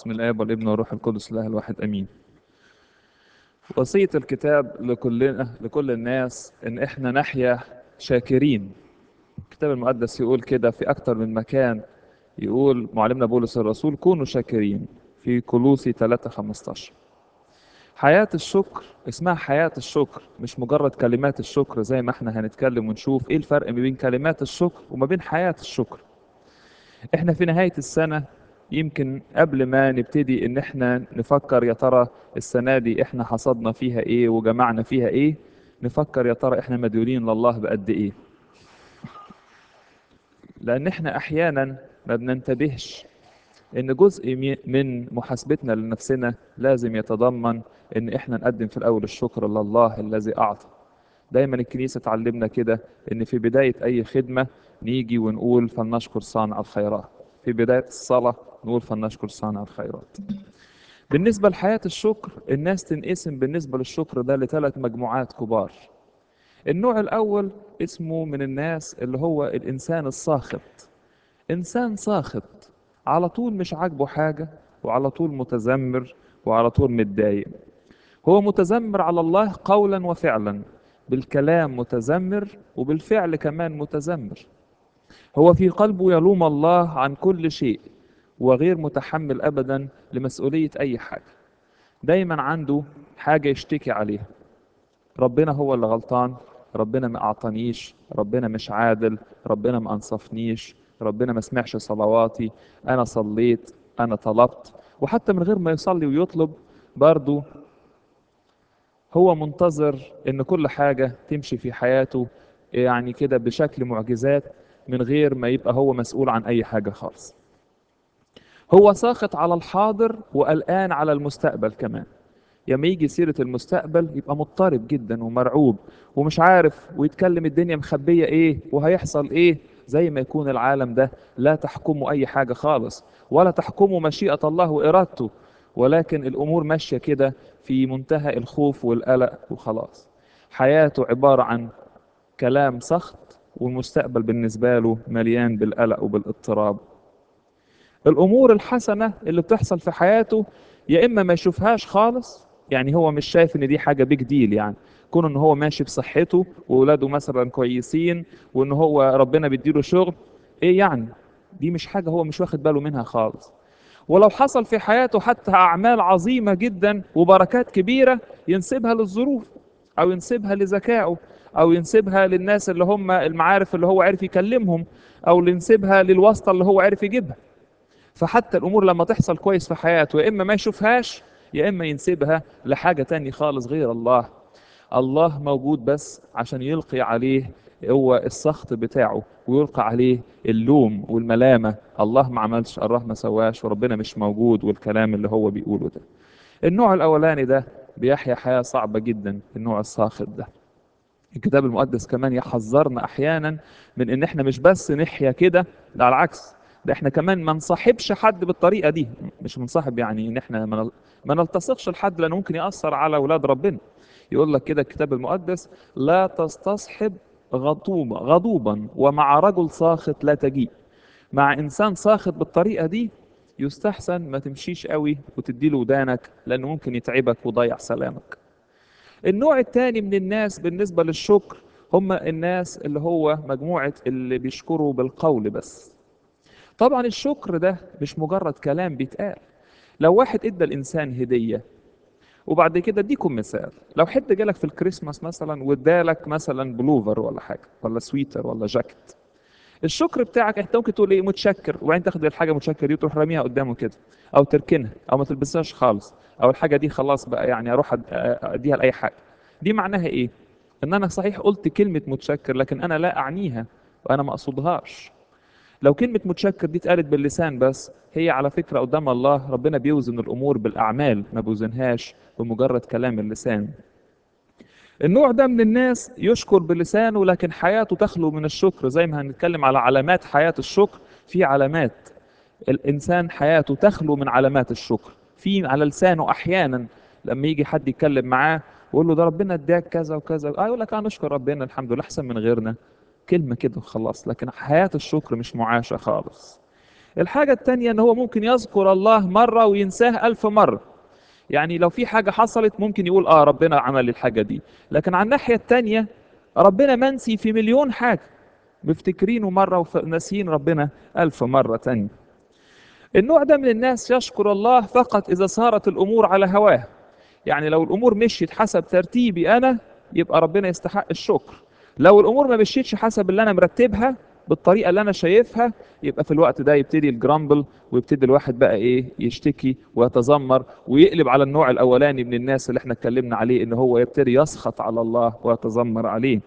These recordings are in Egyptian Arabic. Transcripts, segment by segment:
بسم الآب والابن والروح القدس الله الواحد أمين وصية الكتاب لكلنا لكل الناس إن إحنا نحيا شاكرين الكتاب المقدس يقول كده في أكتر من مكان يقول معلمنا بولس الرسول كونوا شاكرين في كولوسي 3 15 حياة الشكر اسمها حياة الشكر مش مجرد كلمات الشكر زي ما احنا هنتكلم ونشوف ايه الفرق ما بين كلمات الشكر وما بين حياة الشكر احنا في نهاية السنة يمكن قبل ما نبتدي ان احنا نفكر يا ترى السنة دي احنا حصدنا فيها ايه وجمعنا فيها ايه نفكر يا ترى احنا مديونين لله بقد ايه لان احنا احيانا ما بننتبهش ان جزء مي- من محاسبتنا لنفسنا لازم يتضمن ان احنا نقدم في الاول الشكر لله الذي اعطى دايما الكنيسة تعلمنا كده ان في بداية اي خدمة نيجي ونقول فلنشكر صانع الخيرات في بداية الصلاة نقول فلنشكر صانع الخيرات بالنسبة لحياة الشكر الناس تنقسم بالنسبة للشكر ده لثلاث مجموعات كبار النوع الأول اسمه من الناس اللي هو الإنسان الساخط إنسان ساخط على طول مش عاجبه حاجة وعلى طول متذمر وعلى طول متضايق هو متذمر على الله قولا وفعلا بالكلام متذمر وبالفعل كمان متذمر هو في قلبه يلوم الله عن كل شيء وغير متحمل أبدا لمسؤولية أي حاجة دايما عنده حاجة يشتكي عليها ربنا هو اللي غلطان ربنا ما أعطانيش ربنا مش عادل ربنا ما أنصفنيش ربنا ما سمعش صلواتي أنا صليت أنا طلبت وحتى من غير ما يصلي ويطلب برضو هو منتظر ان كل حاجة تمشي في حياته يعني كده بشكل معجزات من غير ما يبقى هو مسؤول عن اي حاجة خالص هو ساخط على الحاضر وقلقان على المستقبل كمان لما يجي سيرة المستقبل يبقى مضطرب جدا ومرعوب ومش عارف ويتكلم الدنيا مخبية ايه وهيحصل ايه زي ما يكون العالم ده لا تحكمه اي حاجة خالص ولا تحكمه مشيئة الله وارادته ولكن الامور ماشية كده في منتهى الخوف والقلق وخلاص حياته عبارة عن كلام سخط والمستقبل بالنسبة له مليان بالقلق وبالاضطراب الامور الحسنة اللي بتحصل في حياته يا اما ما يشوفهاش خالص يعني هو مش شايف ان دي حاجة بيج ديل يعني كون ان هو ماشي بصحته واولاده مثلا كويسين وان هو ربنا بيديله شغل ايه يعني دي مش حاجة هو مش واخد باله منها خالص ولو حصل في حياته حتى أعمال عظيمة جدا وبركات كبيرة ينسبها للظروف أو ينسبها لذكائه أو ينسبها للناس اللي هم المعارف اللي هو عرف يكلمهم أو ينسبها للواسطة اللي هو عرف يجيبها فحتى الأمور لما تحصل كويس في حياته يا إما ما يشوفهاش يا إما ينسبها لحاجة تانية خالص غير الله الله موجود بس عشان يلقي عليه هو السخط بتاعه ويلقى عليه اللوم والملامة الله ما عملش الله ما سواش وربنا مش موجود والكلام اللي هو بيقوله ده النوع الأولاني ده بيحيا حياة صعبة جدا النوع الساخط ده الكتاب المقدس كمان يحذرنا أحيانا من إن إحنا مش بس نحيا كده ده على العكس ده إحنا كمان ما نصاحبش حد بالطريقة دي مش منصاحب يعني إن إحنا ما نل- ما نلتصقش لحد لأنه ممكن يأثر على أولاد ربنا يقول لك كده الكتاب المقدس لا تستصحب غضوبا غضوبا ومع رجل ساخط لا تجيء مع انسان ساخط بالطريقه دي يستحسن ما تمشيش قوي وتديله ودانك لانه ممكن يتعبك ويضيع سلامك النوع الثاني من الناس بالنسبه للشكر هم الناس اللي هو مجموعه اللي بيشكروا بالقول بس طبعا الشكر ده مش مجرد كلام بيتقال لو واحد ادى الانسان هديه وبعد كده اديكم مثال لو حد جالك في الكريسماس مثلا وادالك مثلا بلوفر ولا حاجه ولا سويتر ولا جاكيت الشكر بتاعك انت ممكن تقول ايه متشكر وبعدين تاخد الحاجه متشكر دي وتروح راميها قدامه كده او تركنها او ما تلبسهاش خالص او الحاجه دي خلاص بقى يعني اروح أد- اديها لاي حاجه دي معناها ايه ان انا صحيح قلت كلمه متشكر لكن انا لا اعنيها وانا ما اقصدهاش لو كلمة متشكر دي اتقالت باللسان بس هي على فكرة قدام الله ربنا بيوزن الأمور بالأعمال ما بيوزنهاش بمجرد كلام اللسان النوع ده من الناس يشكر بلسانه لكن حياته تخلو من الشكر زي ما هنتكلم على علامات حياة الشكر في علامات الإنسان حياته تخلو من علامات الشكر في على لسانه أحيانا لما يجي حد يتكلم معاه ويقول له ده ربنا اداك كذا وكذا اه يقول لك اه نشكر ربنا الحمد لله احسن من غيرنا كلمة كده وخلاص لكن حياة الشكر مش معاشة خالص الحاجة التانية ان هو ممكن يذكر الله مرة وينساه ألف مرة يعني لو في حاجة حصلت ممكن يقول اه ربنا عمل الحاجة دي لكن على الناحية التانية ربنا منسي في مليون حاجة مفتكرينه مرة وناسيين ربنا ألف مرة تانية النوع ده من الناس يشكر الله فقط إذا صارت الأمور على هواه يعني لو الأمور مشيت حسب ترتيبي أنا يبقى ربنا يستحق الشكر لو الأمور ما مشيتش حسب اللي أنا مرتبها بالطريقة اللي أنا شايفها يبقى في الوقت ده يبتدي الجرامبل ويبتدي الواحد بقى إيه يشتكي ويتذمر ويقلب على النوع الأولاني من الناس اللي احنا اتكلمنا عليه إن هو يبتدي يسخط على الله ويتذمر عليه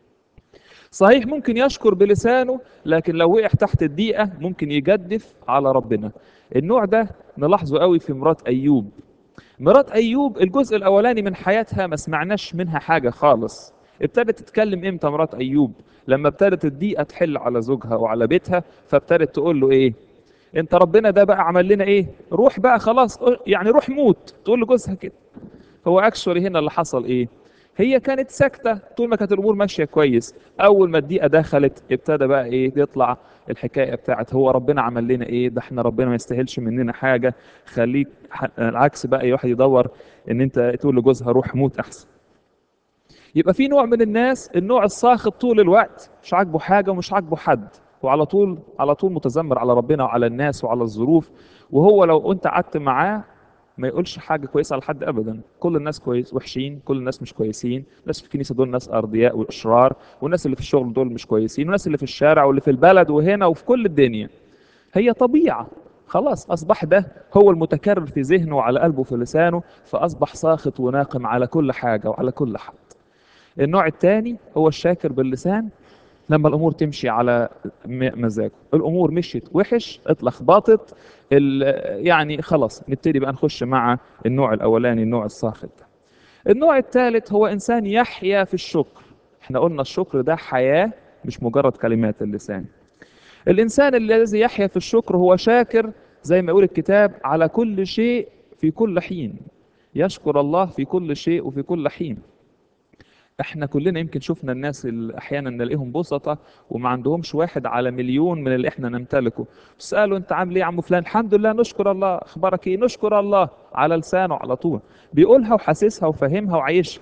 صحيح ممكن يشكر بلسانه لكن لو وقع تحت الضيقة ممكن يجدف على ربنا النوع ده نلاحظه قوي في مرات أيوب مرات أيوب الجزء الأولاني من حياتها ما سمعناش منها حاجة خالص ابتدت تتكلم امتى مرات أيوب لما ابتدت الضيقة تحل على زوجها وعلى بيتها فابتدت تقول له ايه انت ربنا ده بقى عمل لنا ايه روح بقى خلاص يعني روح موت تقول لجوزها كده هو اكشولي هنا اللي حصل ايه هي كانت ساكته طول ما كانت الامور ماشيه كويس اول ما الدقيقه دخلت ابتدى بقى ايه يطلع الحكايه بتاعت هو ربنا عمل لنا ايه ده احنا ربنا ما يستاهلش مننا حاجه خليك ح... العكس بقى واحد يدور ان انت تقول لجوزها روح موت احسن يبقى في نوع من الناس النوع الساخط طول الوقت مش عاجبه حاجه ومش عاجبه حد وعلى طول على طول متذمر على ربنا وعلى الناس وعلى الظروف وهو لو انت قعدت معاه ما يقولش حاجه كويسه على حد ابدا كل الناس كويس وحشين كل الناس مش كويسين الناس في الكنيسه دول ناس ارضياء واشرار والناس اللي في الشغل دول مش كويسين والناس اللي في الشارع واللي في البلد وهنا وفي كل الدنيا هي طبيعه خلاص اصبح ده هو المتكرر في ذهنه وعلى قلبه في لسانه فاصبح ساخط وناقم على كل حاجه وعلى كل حد النوع الثاني هو الشاكر باللسان لما الامور تمشي على مزاجه الامور مشيت وحش اتلخبطت يعني خلاص نبتدي بقى نخش مع النوع الاولاني النوع الساخط ده النوع الثالث هو انسان يحيا في الشكر احنا قلنا الشكر ده حياه مش مجرد كلمات اللسان الانسان الذي يحيا في الشكر هو شاكر زي ما يقول الكتاب على كل شيء في كل حين يشكر الله في كل شيء وفي كل حين احنا كلنا يمكن شفنا الناس اللي احيانا نلاقيهم بسطة وما عندهمش واحد على مليون من اللي احنا نمتلكه تساله انت عامل ايه يا عم فلان الحمد لله نشكر الله اخبارك ايه نشكر الله على لسانه على طول بيقولها وحاسسها وفاهمها وعايشها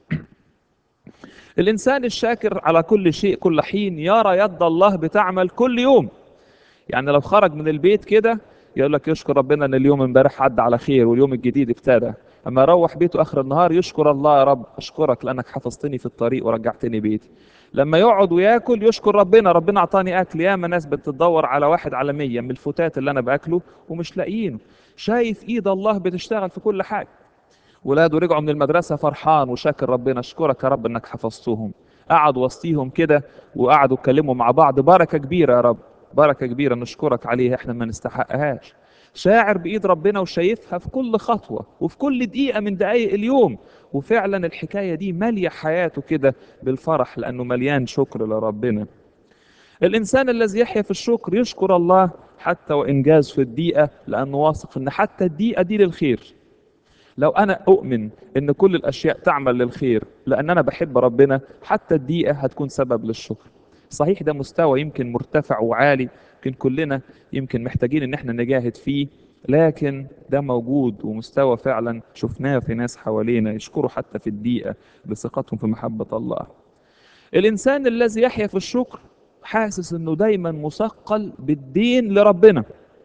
الانسان الشاكر على كل شيء كل حين يرى يد الله بتعمل كل يوم يعني لو خرج من البيت كده يقول لك يشكر ربنا ان اليوم امبارح عدى على خير واليوم الجديد ابتدى اما يروح بيته اخر النهار يشكر الله يا رب اشكرك لانك حفظتني في الطريق ورجعتني بيتي لما يقعد وياكل يشكر ربنا ربنا اعطاني اكل ياما ناس بتدور على واحد على مية من الفتات اللي انا باكله ومش لاقيينه شايف ايد الله بتشتغل في كل حاجه ولاده رجعوا من المدرسه فرحان وشاكر ربنا اشكرك يا رب انك حفظتهم قعد وسطيهم كده وقعدوا يتكلموا مع بعض بركه كبيره يا رب بركه كبيره نشكرك عليها احنا ما نستحقهاش شاعر بايد ربنا وشايفها في كل خطوه وفي كل دقيقه من دقائق اليوم وفعلا الحكايه دي ماليه حياته كده بالفرح لانه مليان شكر لربنا الانسان الذي يحيا في الشكر يشكر الله حتى وان جاز في الدقيقه لانه واثق ان حتى الدقيقه دي للخير لو انا اؤمن ان كل الاشياء تعمل للخير لان انا بحب ربنا حتى الدقيقه هتكون سبب للشكر صحيح ده مستوى يمكن مرتفع وعالي يمكن كلنا يمكن محتاجين ان احنا نجاهد فيه لكن ده موجود ومستوى فعلا شفناه في ناس حوالينا يشكروا حتى في الدقيقة بثقتهم في محبة الله الإنسان الذي يحيا في الشكر حاسس انه دايما مثقل بالدين لربنا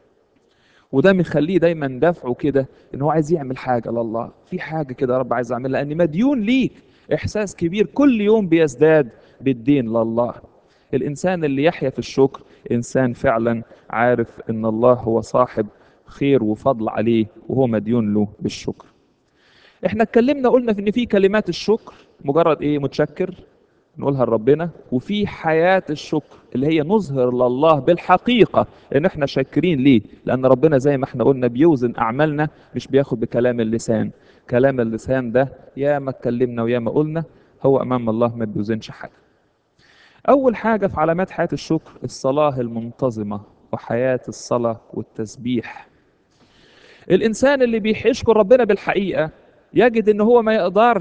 وده مخليه دايما دافعه كده ان هو عايز يعمل حاجه لله في حاجه كده يا رب عايز اعملها لاني مديون ليك احساس كبير كل يوم بيزداد بالدين لله الانسان اللي يحيا في الشكر انسان فعلا عارف ان الله هو صاحب خير وفضل عليه وهو مديون له بالشكر احنا اتكلمنا قلنا في ان في كلمات الشكر مجرد ايه متشكر نقولها لربنا وفي حياة الشكر اللي هي نظهر لله بالحقيقة ان احنا شاكرين ليه لان ربنا زي ما احنا قلنا بيوزن اعمالنا مش بياخد بكلام اللسان كلام اللسان ده يا ما اتكلمنا ويا ما قلنا هو امام الله ما بيوزنش حاجة اول حاجة في علامات حياة الشكر الصلاة المنتظمة وحياة الصلاة والتسبيح الانسان اللي بيشكر ربنا بالحقيقة يجد ان هو ما يقدرش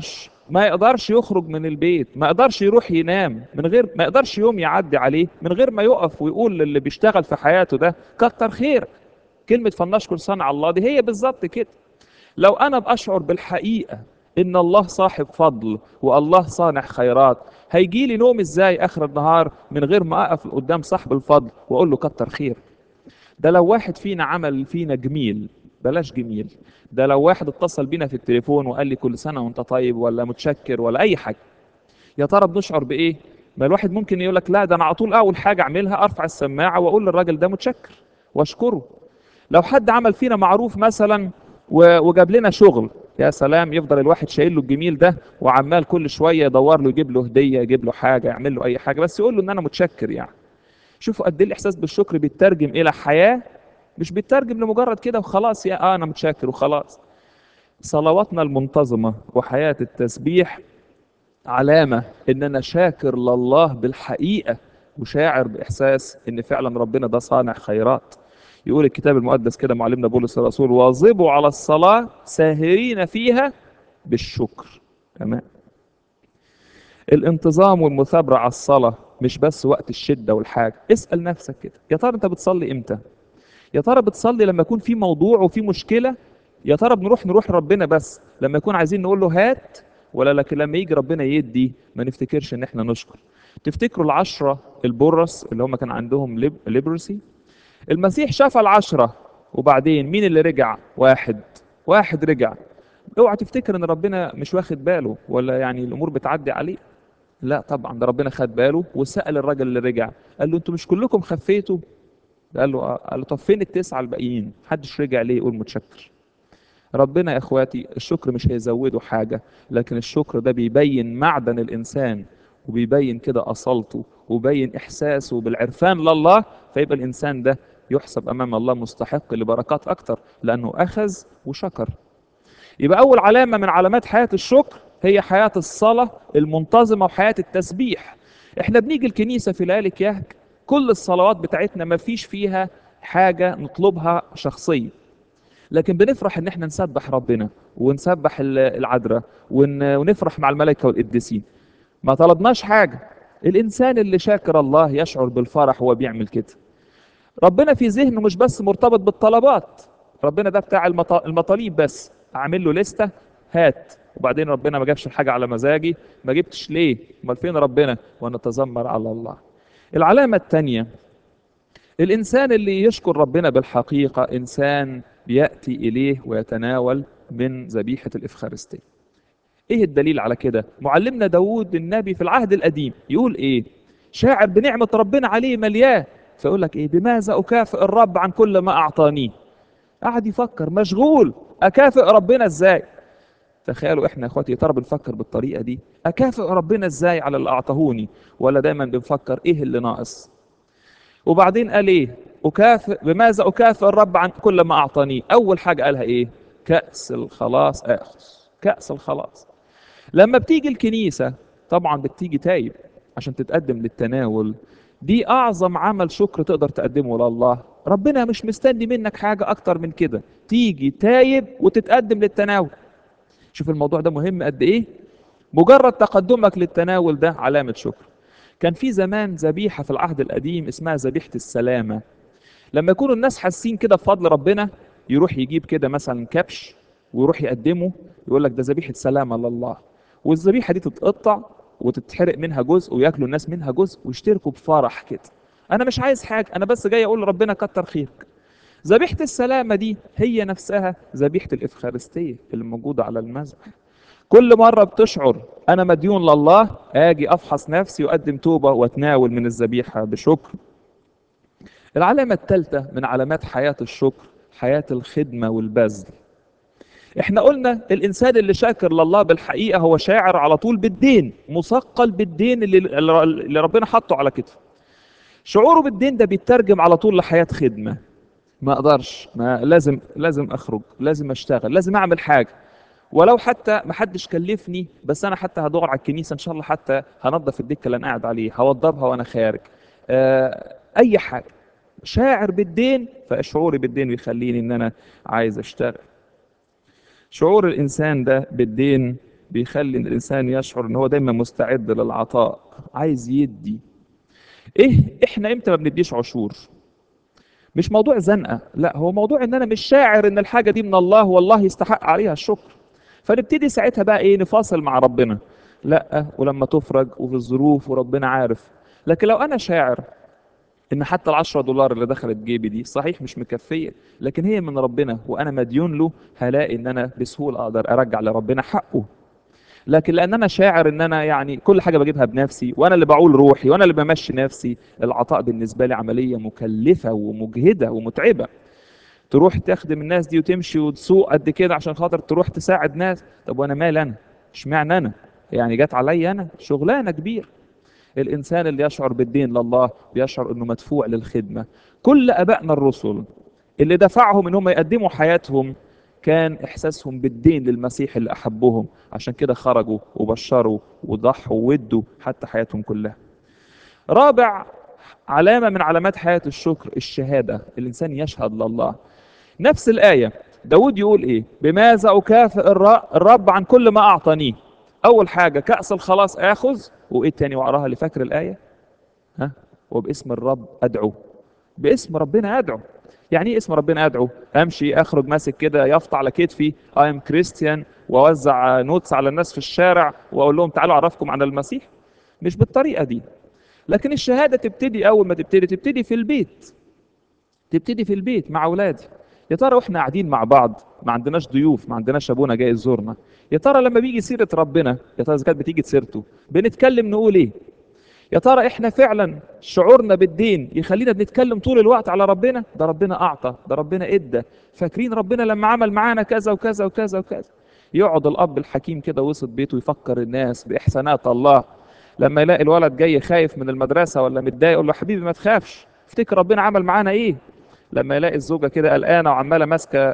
ما يقدرش يخرج من البيت ما يقدرش يروح ينام من غير ما يقدرش يوم يعدي عليه من غير ما يقف ويقول للي بيشتغل في حياته ده كتر خير كلمة فلنشكر صنع الله دي هي بالظبط كده لو أنا بأشعر بالحقيقة إن الله صاحب فضل والله صانع خيرات هيجي لي نوم إزاي آخر النهار من غير ما أقف قدام صاحب الفضل وأقول له كتر خير ده لو واحد فينا عمل فينا جميل بلاش جميل ده لو واحد اتصل بينا في التليفون وقال لي كل سنة وانت طيب ولا متشكر ولا أي حاجة يا ترى بنشعر بإيه؟ ما الواحد ممكن يقول لك لا ده أنا على طول أول حاجة أعملها أرفع السماعة وأقول للراجل ده متشكر وأشكره لو حد عمل فينا معروف مثلا و- وجاب لنا شغل يا سلام يفضل الواحد شايل له الجميل ده وعمال كل شويه يدور له يجيب له هديه يجيب له حاجه يعمل له اي حاجه بس يقول له ان انا متشكر يعني شوفوا قد ايه الاحساس بالشكر بيترجم الى حياه مش بيترجم لمجرد كده وخلاص يا آه انا متشكر وخلاص صلواتنا المنتظمه وحياه التسبيح علامه ان انا شاكر لله بالحقيقه وشاعر باحساس ان فعلا ربنا ده صانع خيرات يقول الكتاب المقدس كده معلمنا بولس الرسول واظبوا على الصلاة ساهرين فيها بالشكر تمام الانتظام والمثابرة على الصلاة مش بس وقت الشدة والحاجة اسأل نفسك كده يا ترى انت بتصلي امتى يا ترى بتصلي لما يكون في موضوع وفي مشكلة يا ترى بنروح نروح ربنا بس لما يكون عايزين نقول له هات ولا لكن لما يجي ربنا يدي ما نفتكرش ان احنا نشكر تفتكروا العشرة البرص اللي هم كان عندهم ليب... ليبرسي المسيح شاف العشرة وبعدين مين اللي رجع واحد واحد رجع اوعى تفتكر ان ربنا مش واخد باله ولا يعني الامور بتعدي عليه لا طبعا ده ربنا خد باله وسأل الراجل اللي رجع قال له انتوا مش كلكم خفيتوا قال له اه قال له طب فين التسعة الباقيين محدش رجع ليه يقول متشكر ربنا يا اخواتي الشكر مش هيزوده حاجة لكن الشكر ده بيبين معدن الانسان وبيبين كده اصالته وبيبين احساسه بالعرفان لله فيبقى الانسان ده يحسب امام الله مستحق لبركات اكتر لانه اخذ وشكر يبقى اول علامه من علامات حياه الشكر هي حياه الصلاه المنتظمه وحياه التسبيح احنا بنيجي الكنيسه في ليالي كيهك كل الصلوات بتاعتنا ما فيش فيها حاجه نطلبها شخصيه لكن بنفرح ان احنا نسبح ربنا ونسبح ال- العذراء ون- ونفرح مع الملائكه والقديسين ما طلبناش حاجه الانسان اللي شاكر الله يشعر بالفرح وهو بيعمل كده ربنا في ذهنه مش بس مرتبط بالطلبات ربنا ده بتاع المط- المطالب بس اعمل له لستة هات وبعدين ربنا ما جابش الحاجة على مزاجي ما جبتش ليه امال فين ربنا ونتذمر على الله العلامة الثانية الإنسان اللي يشكر ربنا بالحقيقة إنسان بيأتي إليه ويتناول من ذبيحة الإفخارستية إيه الدليل على كده؟ معلمنا داود النبي في العهد القديم يقول إيه؟ شاعر بنعمة ربنا عليه ملياه فيقول لك إيه؟ بماذا أكافئ الرب عن كل ما أعطانيه؟ قعد يفكر مشغول أكافئ ربنا إزاي؟ تخيلوا احنا يا اخواتي يا ترى بنفكر بالطريقه دي اكافئ ربنا ازاي على اللي اعطاهوني ولا دايما بنفكر ايه اللي ناقص وبعدين قال ايه اكافئ بماذا اكافئ الرب عن كل ما اعطاني اول حاجه قالها ايه كاس الخلاص اخذ كاس الخلاص لما بتيجي الكنيسه طبعا بتيجي تايب عشان تتقدم للتناول دي اعظم عمل شكر تقدر تقدمه لله ربنا مش مستني منك حاجه اكتر من كده تيجي تايب وتتقدم للتناول شوف الموضوع ده مهم قد ايه مجرد تقدمك للتناول ده علامة شكر كان في زمان ذبيحة في العهد القديم اسمها ذبيحة السلامة لما يكونوا الناس حاسين كده بفضل ربنا يروح يجيب كده مثلا كبش ويروح يقدمه يقول لك ده ذبيحة سلامة لله والذبيحة دي تتقطع وتتحرق منها جزء وياكلوا الناس منها جزء ويشتركوا بفرح كده انا مش عايز حاجة انا بس جاي اقول لربنا كتر خيرك ذبيحة السلامة دي هي نفسها ذبيحة الإفخارستية اللي موجودة على المذبح كل مرة بتشعر أنا مديون لله آجي أفحص نفسي وأقدم توبة وأتناول من الذبيحة بشكر العلامة الثالثة من علامات حياة الشكر حياة الخدمة والبذل احنا قلنا الانسان اللي شاكر لله بالحقيقه هو شاعر على طول بالدين مثقل بالدين اللي, اللي ربنا حطه على كتفه شعوره بالدين ده بيترجم على طول لحياه خدمه ما اقدرش ما لازم لازم اخرج لازم اشتغل لازم اعمل حاجه ولو حتى ما حدش كلفني بس انا حتى هدور على الكنيسه ان شاء الله حتى هنظف الدكه اللي انا قاعد عليه هوضبها وانا خارج آه اي حاجه شاعر بالدين فشعوري بالدين بيخليني ان انا عايز اشتغل شعور الانسان ده بالدين بيخلي الانسان يشعر ان هو دايما مستعد للعطاء عايز يدي ايه احنا امتى ما بنديش عشور مش موضوع زنقه لا هو موضوع ان انا مش شاعر ان الحاجه دي من الله والله يستحق عليها الشكر فنبتدي ساعتها بقى ايه نفاصل مع ربنا لا ولما تفرج وفي الظروف وربنا عارف لكن لو انا شاعر ان حتى العشرة دولار اللي دخلت جيبي دي صحيح مش مكفية لكن هي من ربنا وانا مديون له هلاقي ان انا بسهولة اقدر ارجع لربنا حقه لكن لان انا شاعر ان انا يعني كل حاجه بجيبها بنفسي وانا اللي بعول روحي وانا اللي بمشي نفسي العطاء بالنسبه لي عمليه مكلفه ومجهده ومتعبه تروح تخدم الناس دي وتمشي وتسوق قد كده عشان خاطر تروح تساعد ناس طب وانا مال انا اشمعنى انا يعني جت عليا انا شغلانه كبيره الانسان اللي يشعر بالدين لله بيشعر انه مدفوع للخدمه كل ابائنا الرسل اللي دفعهم ان هم يقدموا حياتهم كان احساسهم بالدين للمسيح اللي احبهم عشان كده خرجوا وبشروا وضحوا وودوا حتى حياتهم كلها رابع علامه من علامات حياه الشكر الشهاده الانسان يشهد لله نفس الايه داود يقول ايه بماذا اكافئ الرب عن كل ما اعطانيه اول حاجه كاس الخلاص اخذ وايه تاني وراها اللي فاكر الايه ها وباسم الرب ادعو باسم ربنا ادعو يعني ايه اسم ربنا ادعو امشي اخرج ماسك كده يافطة على كتفي اي ام كريستيان واوزع نوتس على الناس في الشارع واقول لهم تعالوا اعرفكم عن المسيح مش بالطريقه دي لكن الشهاده تبتدي اول ما تبتدي تبتدي في البيت تبتدي في البيت مع اولادي يا ترى واحنا قاعدين مع بعض ما عندناش ضيوف ما عندناش ابونا جاي يزورنا يا ترى لما بيجي سيره ربنا يا ترى اذا كانت بتيجي سيرته بنتكلم نقول ايه يا ترى احنا فعلا شعورنا بالدين يخلينا بنتكلم طول الوقت على ربنا ده ربنا اعطى ده ربنا ادى فاكرين ربنا لما عمل معانا كذا وكذا وكذا وكذا يقعد الاب الحكيم كده وسط بيته يفكر الناس باحسانات الله لما يلاقي الولد جاي خايف من المدرسه ولا متضايق يقول له حبيبي ما تخافش افتكر ربنا عمل معانا ايه لما يلاقي الزوجه كده قلقانه وعماله ماسكه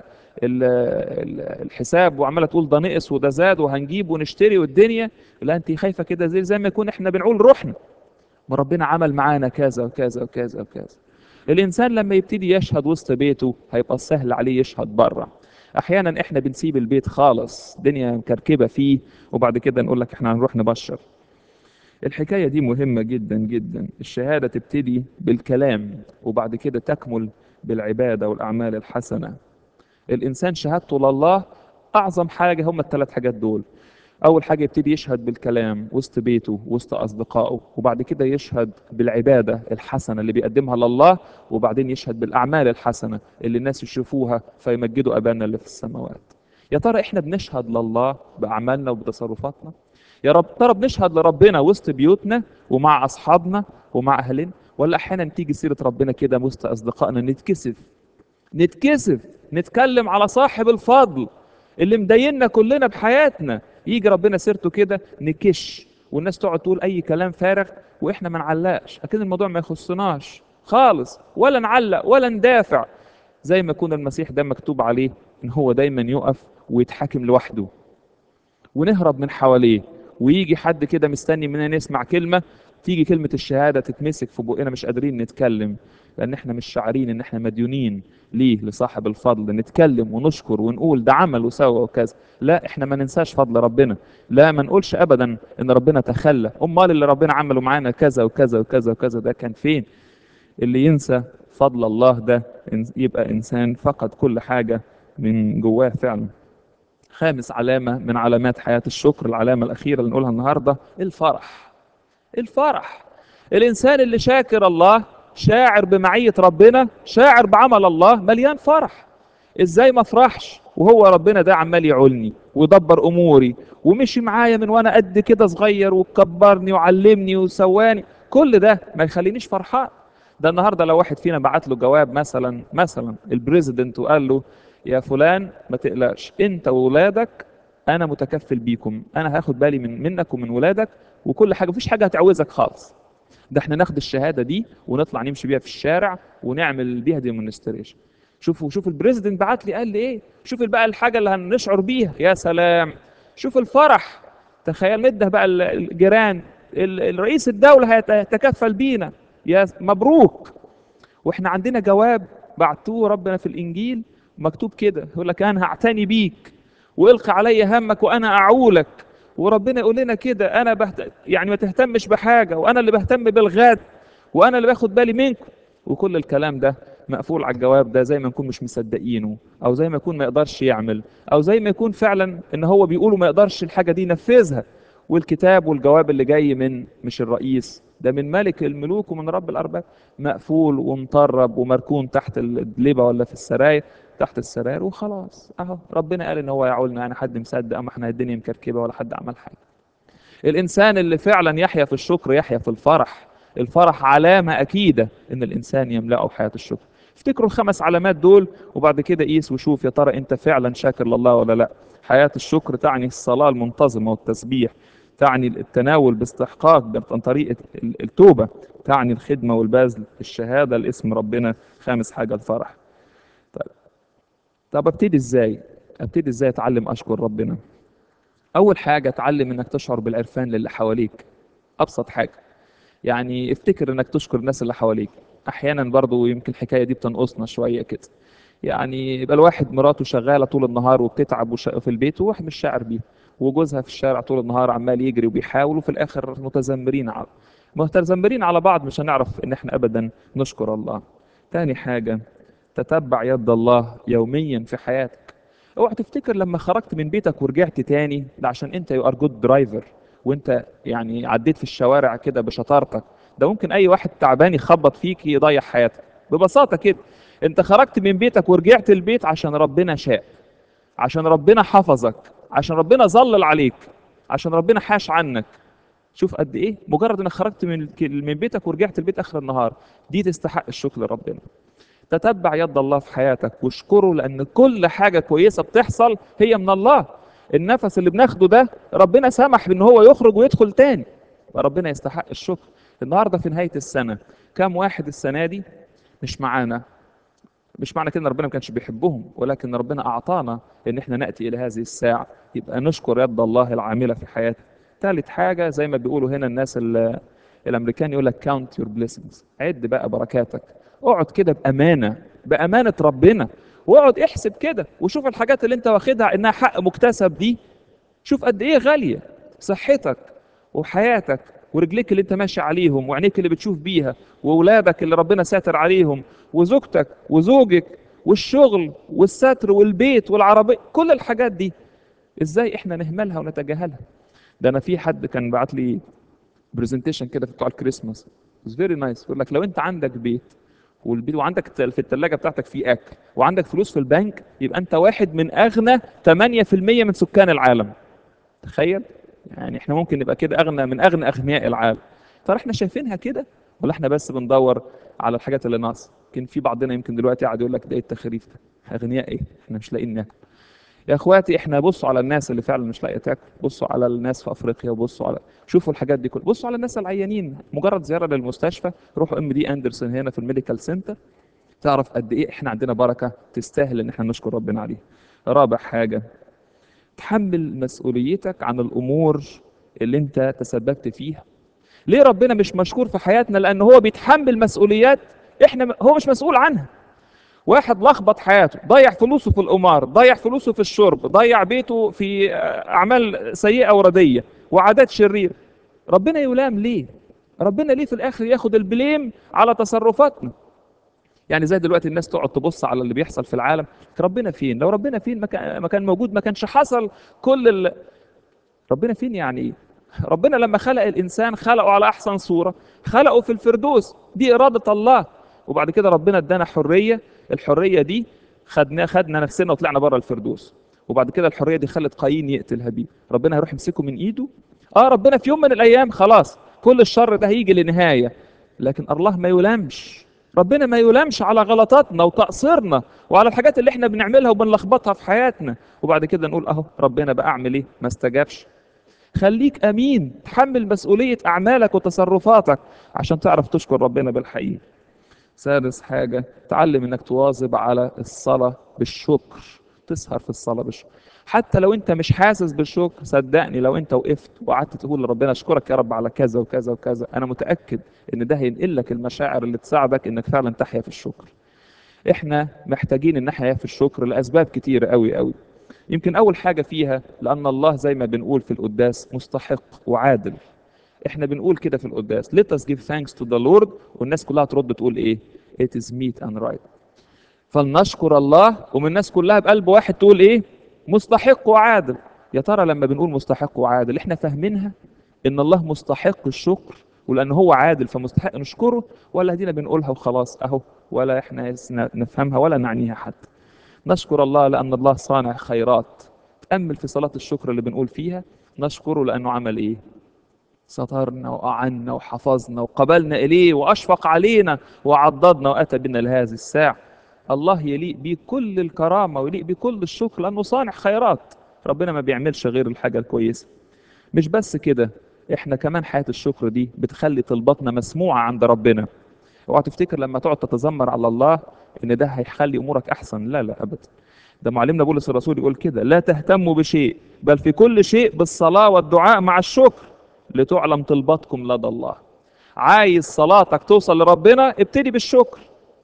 الحساب وعماله تقول ده نقص وده زاد وهنجيب ونشتري والدنيا لا انت خايفه كده زي زي ما يكون احنا بنعول روحنا ما ربنا عمل معانا كذا وكذا وكذا وكذا الانسان لما يبتدي يشهد وسط بيته هيبقى سهل عليه يشهد بره احيانا احنا بنسيب البيت خالص دنيا مكركبه فيه وبعد كده نقول لك احنا هنروح نبشر الحكايه دي مهمه جدا جدا الشهاده تبتدي بالكلام وبعد كده تكمل بالعباده والاعمال الحسنه الانسان شهادته لله اعظم حاجه هم الثلاث حاجات دول اول حاجه يبتدي يشهد بالكلام وسط بيته وسط اصدقائه وبعد كده يشهد بالعباده الحسنه اللي بيقدمها لله وبعدين يشهد بالاعمال الحسنه اللي الناس يشوفوها فيمجدوا ابانا اللي في السماوات يا ترى احنا بنشهد لله باعمالنا وبتصرفاتنا يا رب ترى بنشهد لربنا وسط بيوتنا ومع اصحابنا ومع اهلنا ولا احيانا تيجي سيره ربنا كده وسط اصدقائنا نتكسف نتكسف نتكلم على صاحب الفضل اللي مديننا كلنا بحياتنا يجي ربنا سيرته كده نكش والناس تقعد تقول اي كلام فارغ واحنا ما نعلقش اكيد الموضوع ما يخصناش خالص ولا نعلق ولا ندافع زي ما يكون المسيح ده مكتوب عليه ان هو دايما يقف ويتحاكم لوحده ونهرب من حواليه ويجي حد كده مستني مننا نسمع كلمه تيجي كلمة الشهادة تتمسك في بقنا مش قادرين نتكلم لأن احنا مش شاعرين إن احنا مديونين ليه لصاحب الفضل نتكلم ونشكر ونقول ده عمل وسوى وكذا لا احنا ما ننساش فضل ربنا لا ما نقولش أبدا إن ربنا تخلى أمال اللي ربنا عمله معانا كذا وكذا وكذا وكذا ده كان فين اللي ينسى فضل الله ده يبقى إنسان فقد كل حاجة من جواه فعلا خامس علامة من علامات حياة الشكر العلامة الأخيرة اللي نقولها النهاردة الفرح الفرح الانسان اللي شاكر الله شاعر بمعيه ربنا شاعر بعمل الله مليان فرح ازاي ما افرحش وهو ربنا ده عمال يعولني ويدبر اموري ومشي معايا من وانا قد كده صغير وكبرني وعلمني وسواني كل ده ما يخلينيش فرحان ده النهارده لو واحد فينا بعت له جواب مثلا مثلا البريزيدنت وقال له يا فلان ما تقلقش انت وولادك انا متكفل بيكم انا هاخد بالي من منك ومن ولادك وكل حاجه مفيش حاجه هتعوزك خالص ده احنا ناخد الشهاده دي ونطلع نمشي بيها في الشارع ونعمل بيها ديمونستريشن شوفوا شوف البريزيدنت بعت لي قال لي ايه شوف بقى الحاجه اللي هنشعر بيها يا سلام شوف الفرح تخيل نده بقى الجيران الرئيس الدوله هيتكفل بينا يا مبروك واحنا عندنا جواب بعتوه ربنا في الانجيل مكتوب كده يقول لك انا هعتني بيك والقي علي همك وانا اعولك وربنا يقول لنا كده انا بهت... يعني ما تهتمش بحاجه وانا اللي بهتم بالغد وانا اللي باخد بالي منكم وكل الكلام ده مقفول على الجواب ده زي ما نكون مش مصدقينه او زي ما يكون ما يقدرش يعمل او زي ما يكون فعلا ان هو بيقوله ما يقدرش الحاجه دي ينفذها والكتاب والجواب اللي جاي من مش الرئيس ده من ملك الملوك ومن رب الارباب مقفول ومطرب ومركون تحت الليبه ولا في السراير تحت السراير وخلاص اهو ربنا قال ان هو يعولنا يعني حد مصدق اما احنا الدنيا مكركبه ولا حد عمل حاجه الانسان اللي فعلا يحيا في الشكر يحيا في الفرح الفرح علامه اكيده ان الانسان يملأه حياه الشكر افتكروا الخمس علامات دول وبعد كده قيس وشوف يا ترى انت فعلا شاكر لله ولا لا حياه الشكر تعني الصلاه المنتظمه والتسبيح تعني التناول باستحقاق عن طريق التوبه تعني الخدمه والبذل الشهاده لاسم ربنا خامس حاجه الفرح طيب طب ابتدي ازاي ابتدي ازاي اتعلم اشكر ربنا اول حاجه اتعلم انك تشعر بالعرفان للي حواليك ابسط حاجه يعني افتكر انك تشكر الناس اللي حواليك احيانا برضو يمكن الحكايه دي بتنقصنا شويه كده يعني يبقى الواحد مراته شغاله طول النهار وبتتعب وش- في البيت وواحد مش شاعر بيها وجوزها في الشارع طول النهار عمال يجري وبيحاول وفي الاخر متذمرين على متذمرين على بعض مش هنعرف ان احنا ابدا نشكر الله تاني حاجه تتبع يد الله يوميا في حياتك اوعى تفتكر لما خرجت من بيتك ورجعت تاني ده عشان انت يو ار جود درايفر وانت يعني عديت في الشوارع كده بشطارتك ده ممكن اي واحد تعبان يخبط فيك يضيع حياتك ببساطه كده انت خرجت من بيتك ورجعت البيت عشان ربنا شاء عشان ربنا حفظك عشان ربنا ظلل عليك عشان ربنا حاش عنك شوف قد ايه مجرد انك خرجت من من بيتك ورجعت البيت اخر النهار دي تستحق الشكر لربنا تتبع يد الله في حياتك واشكره لان كل حاجه كويسه بتحصل هي من الله النفس اللي بناخده ده ربنا سمح بان هو يخرج ويدخل تاني فربنا يستحق الشكر النهارده في نهايه السنه كم واحد السنه دي مش معانا مش معنى كده ان ربنا ما كانش بيحبهم ولكن ربنا اعطانا ان احنا ناتي الى هذه الساعه يبقى نشكر يد الله العامله في حياتنا ثالث حاجه زي ما بيقولوا هنا الناس ال- الامريكان يقول لك كاونت يور blessings عد بقى بركاتك اقعد كده بامانه بامانه ربنا واقعد احسب كده وشوف الحاجات اللي انت واخدها انها حق مكتسب دي شوف قد ايه غاليه صحتك وحياتك ورجليك اللي انت ماشي عليهم وعينيك اللي بتشوف بيها واولادك اللي ربنا ساتر عليهم وزوجتك وزوجك والشغل والستر والبيت والعربية كل الحاجات دي ازاي احنا نهملها ونتجاهلها ده انا في حد كان بعت لي برزنتيشن كده في بتوع الكريسماس فيري نايس يقول لك لو انت عندك بيت والبيت وعندك الت- في الثلاجه بتاعتك في اكل وعندك فلوس في البنك يبقى انت واحد من اغنى 8% من سكان العالم تخيل يعني احنا ممكن نبقى كده اغنى من اغنى اغنياء العالم ترى احنا شايفينها كده ولا احنا بس بندور على الحاجات اللي ناقصه يمكن في بعضنا يمكن دلوقتي قاعد يقول لك ده ايه التخريف ده اغنياء ايه احنا مش لاقيين ناكل يا اخواتي احنا بصوا على الناس اللي فعلا مش لاقيه تاكل بصوا على الناس في افريقيا وبصوا على شوفوا الحاجات دي كلها بصوا على الناس العيانين مجرد زياره للمستشفى روحوا ام دي اندرسون هنا في الميديكال سنتر تعرف قد ايه احنا عندنا بركه تستاهل ان احنا نشكر ربنا عليها رابع حاجه تحمل مسؤوليتك عن الامور اللي انت تسببت فيها ليه ربنا مش مشكور في حياتنا لان هو بيتحمل مسؤوليات احنا هو مش مسؤول عنها واحد لخبط حياته ضيع فلوسه في القمار ضيع فلوسه في الشرب ضيع بيته في اعمال سيئه ورديه وعادات شريره ربنا يلام ليه ربنا ليه في الاخر ياخد البليم على تصرفاتنا يعني زي دلوقتي الناس تقعد تبص على اللي بيحصل في العالم ربنا فين لو ربنا فين ما كان ما كان موجود ما كانش حصل كل ال... ربنا فين يعني ايه ربنا لما خلق الانسان خلقه على احسن صوره خلقه في الفردوس دي اراده الله وبعد كده ربنا ادانا حريه الحريه دي خدنا خدنا نفسنا وطلعنا بره الفردوس وبعد كده الحريه دي خلت قايين يقتل هابيل ربنا هيروح يمسكه من ايده اه ربنا في يوم من الايام خلاص كل الشر ده هيجي لنهايه لكن الله ما يلامش ربنا ما يلامش على غلطاتنا وتقصيرنا وعلى الحاجات اللي احنا بنعملها وبنلخبطها في حياتنا وبعد كده نقول اهو ربنا بقى اعمل ايه ما استجابش خليك امين تحمل مسؤوليه اعمالك وتصرفاتك عشان تعرف تشكر ربنا بالحقيقه سادس حاجه تعلم انك تواظب على الصلاه بالشكر تسهر في الصلاه بالشكر حتى لو انت مش حاسس بالشكر صدقني لو انت وقفت وقعدت تقول لربنا اشكرك يا رب على كذا وكذا وكذا انا متاكد ان ده هينقل لك المشاعر اللي تساعدك انك فعلا تحيا في الشكر احنا محتاجين ان نحيا في الشكر لاسباب كتيره قوي قوي يمكن اول حاجه فيها لان الله زي ما بنقول في القداس مستحق وعادل احنا بنقول كده في القداس let us give thanks to the Lord والناس كلها ترد تقول ايه it is meet and right فلنشكر الله ومن الناس كلها بقلب واحد تقول ايه مستحق وعادل يا ترى لما بنقول مستحق وعادل احنا فاهمينها ان الله مستحق الشكر ولان هو عادل فمستحق نشكره ولا دينا بنقولها وخلاص اهو ولا احنا نفهمها ولا نعنيها حتى نشكر الله لان الله صانع خيرات تامل في صلاه الشكر اللي بنقول فيها نشكره لانه عمل ايه سترنا وأعنا وحفظنا وقبلنا إليه وأشفق علينا وعضدنا وأتى بنا لهذه الساعة الله يليق بيه كل الكرامة ويليق بيه كل الشكر لأنه صانع خيرات ربنا ما بيعملش غير الحاجة الكويسة مش بس كده احنا كمان حياة الشكر دي بتخلي طلباتنا مسموعة عند ربنا اوعى تفتكر لما تقعد تتذمر على الله ان ده هيخلي امورك احسن لا لا ابدا ده معلمنا بولس الرسول يقول كده لا تهتموا بشيء بل في كل شيء بالصلاة والدعاء مع الشكر لتعلم طلباتكم لدى الله عايز صلاتك توصل لربنا ابتدي بالشكر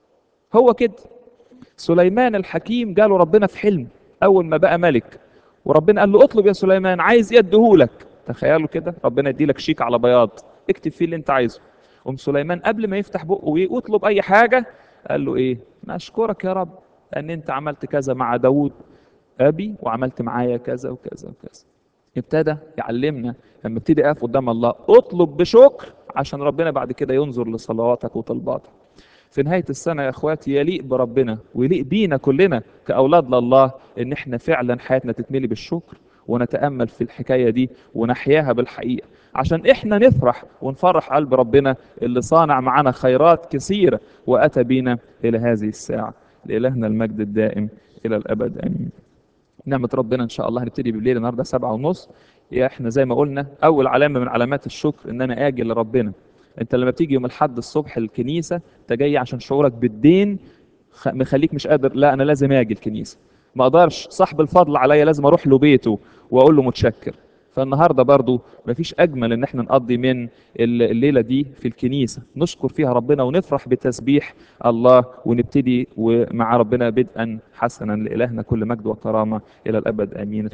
هو كده سليمان الحكيم جاله ربنا في حلم اول ما بقى ملك وربنا قال له اطلب يا سليمان عايز ايه اديهولك تخيلوا كده ربنا يديلك شيك على بياض اكتب فيه اللي انت عايزه ام سليمان قبل ما يفتح بقه ويطلب اي حاجه قال له ايه ما اشكرك يا رب ان انت عملت كذا مع داوود ابي وعملت معايا كذا وكذا وكذا ابتدى يعلمنا لما ابتدي اقف قدام الله اطلب بشكر عشان ربنا بعد كده ينظر لصلواتك وطلباتك في نهايه السنه يا اخواتي يليق بربنا ويليق بينا كلنا كاولاد لله ان احنا فعلا حياتنا تتملي بالشكر ونتامل في الحكايه دي ونحياها بالحقيقه عشان احنا نفرح ونفرح قلب ربنا اللي صانع معنا خيرات كثيره واتى بينا الى هذه الساعه لالهنا المجد الدائم الى الابد امين نعمة ربنا إن شاء الله هنبتدي بالليل النهاردة سبعة ونص يا إحنا زي ما قلنا أول علامة من علامات الشكر إن أنا آجي لربنا أنت لما بتيجي يوم الحد الصبح الكنيسة أنت جاي عشان شعورك بالدين مخليك مش قادر لا أنا لازم آجي الكنيسة ما أقدرش صاحب الفضل عليا لازم أروح له بيته وأقول له متشكر فالنهارده برضو مفيش اجمل ان احنا نقضي من الليله دي في الكنيسه نشكر فيها ربنا ونفرح بتسبيح الله ونبتدي ومع ربنا بدءا حسنا لالهنا كل مجد وكرامه الى الابد امين